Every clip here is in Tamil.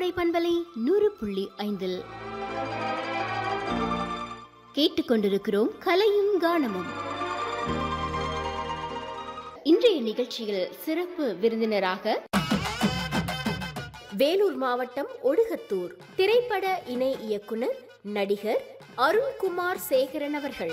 கோடை பண்பலை நூறு புள்ளி ஐந்தில் கேட்டுக்கொண்டிருக்கிறோம் கலையும் கானமும் இன்றைய நிகழ்ச்சியில் சிறப்பு விருந்தினராக வேலூர் மாவட்டம் ஒடுகத்தூர் திரைப்பட இணை இயக்குனர் நடிகர் அருண்குமார் சேகரன் அவர்கள்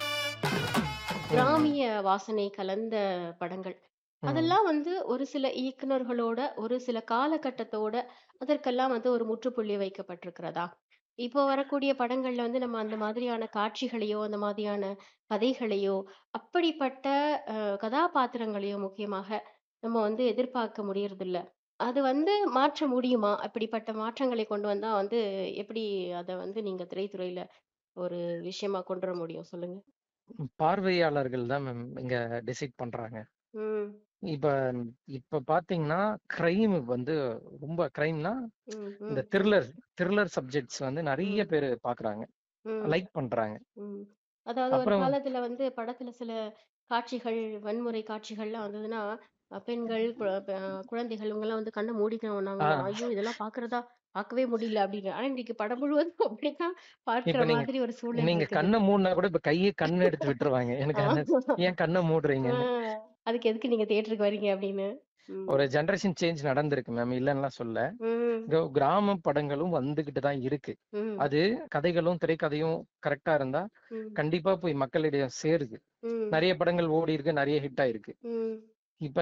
கிராமிய வாசனை கலந்த படங்கள் அதெல்லாம் வந்து ஒரு சில இயக்குனர்களோட ஒரு சில காலகட்டத்தோட அதற்கெல்லாம் வந்து ஒரு முற்றுப்புள்ளி வைக்கப்பட்டிருக்கிறதா இப்போ வரக்கூடிய படங்கள்ல வந்து நம்ம அந்த மாதிரியான காட்சிகளையோ அந்த மாதிரியான கதைகளையோ அப்படிப்பட்ட அஹ், கதாபாத்திரங்களையோ முக்கியமாக நம்ம வந்து எதிர்பார்க்க முடியறதில்ல அது வந்து மாற்ற முடியுமா அப்படிப்பட்ட மாற்றங்களை கொண்டு வந்தா வந்து எப்படி அதை வந்து நீங்க திரைத்துறையில ஒரு விஷயமா கொண்டு வர முடியும் சொல்லுங்க பார்வையாளர்கள் தான் மேம் இங்க டிசைட் பண்றாங்க ம் இப்ப இப்ப பாத்தீங்கன்னா கிரைம் வந்து ரொம்ப கிரைம்னா ம் இந்த ம் த்ரில்லர் த்ரில்லர் சப்ஜெக்ட்ஸ் வந்து நிறைய ம் பேர் பாக்குறாங்க ம் லைக் பண்றாங்க ம். அதாவது ஒரு அப்புறம் காலத்துல வந்து படத்துல சில காட்சிகள் வன்முறை காட்சிகள்லாம் வந்ததுன்னா அஹ் பெண்கள் கு- ப- குழந்தைகள் இவங்கெல்லாம் வந்து கண்ணை மூடிக்கணும்னாங்க ஆஹ் ஐயோ இதெல்லாம் பாக்குறதா பார்க்கவே முடியல அப்படின்னு ஆனா இன்னைக்கு படம் முழுவதும் அப்படித்தான் பார்க்கிற இப்ப நீங்க மாதிரி ஒரு சூழல் நீங்க இருக்குது கண்ணை மூடினா கூட இப்ப கையை கண்ணு எடுத்து விட்டுருவாங்க எனக்கு ஆமா. அது- ஏன் கண்ணை மூடுறீங்கன்னு ஆஹ் அதுக்கு எதுக்கு நீங்க தியேட்டருக்கு வர்றீங்க அப்படின்னு ம். ஒரு ஜெனரேஷன் சேஞ்ச் நடந்திருக்கு மேம் இல்லைன்னுலாம் சொல்ல ம், கிர- கிராம படங்களும் வந்துகிட்டு தான் இருக்கு ம், அது கதைகளும் திரைக்கதையும் கரெக்டா இருந்தா ம், கண்டிப்பா போய் மக்களிடம் சேருது ம், நிறைய படங்கள் ஓடி இருக்கு நிறைய ஹிட் ஆயிருக்கு ம், இப்ப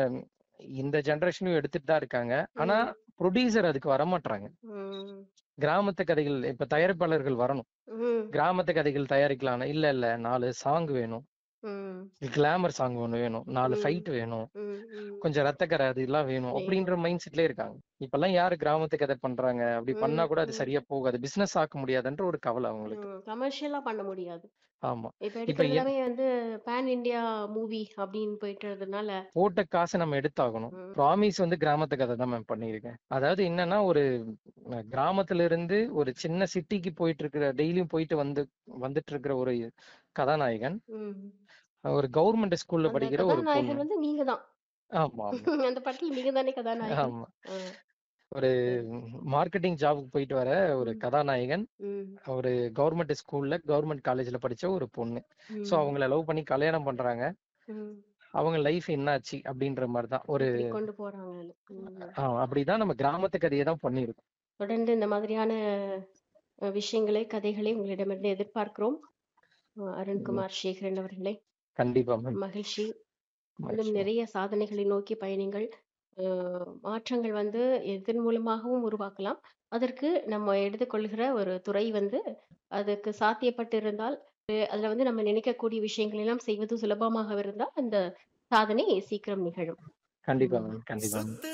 இந்த ஜெனரேஷனும் எடுத்துட்டு தான் இருக்காங்க ஆனா ம், ப்ரொடியூசர் அதுக்கு வரமாட்றாங்க ம், கிராமத்து கதைகள் இப்ப தயாரிப்பாளர்கள் வரணும் ம், கிராமத்து கதைகள் தயாரிக்கலாம் இல்ல இல்ல நாலு சாங் வேணும் ம், கிளாமர் சாங் ஒண்ணு வேணும் நாலு ம், ஃபைட் வேணும் ம், ம். கொஞ்சம் ரத்தக்கரை அது எல்லாம் வேணும் வேணும். அப்படின்ற மைண்ட் செட்லயே இருக்காங்க இப்பெல்லாம் யாரு கிராமத்து கதை பண்றாங்க அப்படி பண்ணா ம், கூட அது ம், சரியா போகாது பிசினஸ் ஆக்க முடியாதுன்ற ஒரு கவலை அவங்களுக்கு ம். கமர்ஷியலா பண்ண முடியாது ஆமா இப்ப இப்ப எடுக்கிறது எ- எல்லாமே வந்து பேன் இந்தியா மூவி அப்படின்னு போயிட்டுறதுனால போட்ட காசை நம்ம எடுத்தாகணும் ம், ப்ராமிஸ் வந்து கிராமத்து கதை தான் மேம் பண்ணியிருக்கேன் அதாவது என்னன்னா ஒரு அஹ், கிராமத்துல இருந்து ஒரு சின்ன சிட்டிக்கு போயிட்டு இருக்கிற டெய்லியும் போயிட்டு வந்து வந்துட்டு இருக்கிற ஒரு கதாநாயகன் ம். ஒரு கவர்மெண்ட் ஸ்கூல்ல அந்த படிக்கிற ஒரு கதாநாயகன் பொண்ணு வந்து நீங்க தான் ஆமா ஆமா அந்த படத்துல நீங்க தானே கதாநாயகன் ஆமா ஆ, ஒரு சரி மார்க்கெட்டிங் ஜாபுக்கு போயிட்டு வர ஒரு ம், கதாநாயகன் ம், ஒரு கவர்மெண்ட் ஸ்கூல்ல கவர்மெண்ட் காலேஜ்ல படிச்ச ஒரு பொண்ணு சோ ம், அவங்கள லவ் பண்ணி கல்யாணம் பண்றாங்க ம். அவங்க லைஃப் என்னாச்சு அப்படின்ற மாதிரி தான் ஒரு எப்படி கொண்டு போறாங்கன்னு ம். ஆஹ் அப்படிதான் நம்ம கிராமத்து கதையை தான் பண்ணியிருக்கோம் தொடர்ந்து இந்த மாதிரியான அஹ், விஷயங்களை கதைகளை உங்களிடமிருந்து எதிர்பார்க்கிறோம் அஹ், ம், அருண்குமார் சேகரன் அவர்களே கண்டிப்பா மேம் மகிழ்ச்சி இன்னும் மகிழ்ச்சி மேம் நிறைய சாதனைகளை நோக்கி பயணிங்கள் அஹ், மாற்றங்கள் வந்து எதன் மூலமாகவும் உருவாக்கலாம் அதற்கு நம்ம எடுத்துக்கொள்கிற ஒரு துறை வந்து அதுக்கு சாத்தியப்பட்டு இருந்தால் அஹ், அதுல வந்து நம்ம நினைக்கக்கூடிய விஷயங்கள் எல்லாம் செய்வது சுலபமாக இருந்தால் அந்த சாதனை சீக்கிரம் நிகழும் கண்டிப்பா ம். மேம் கண்டிப்பா மேம்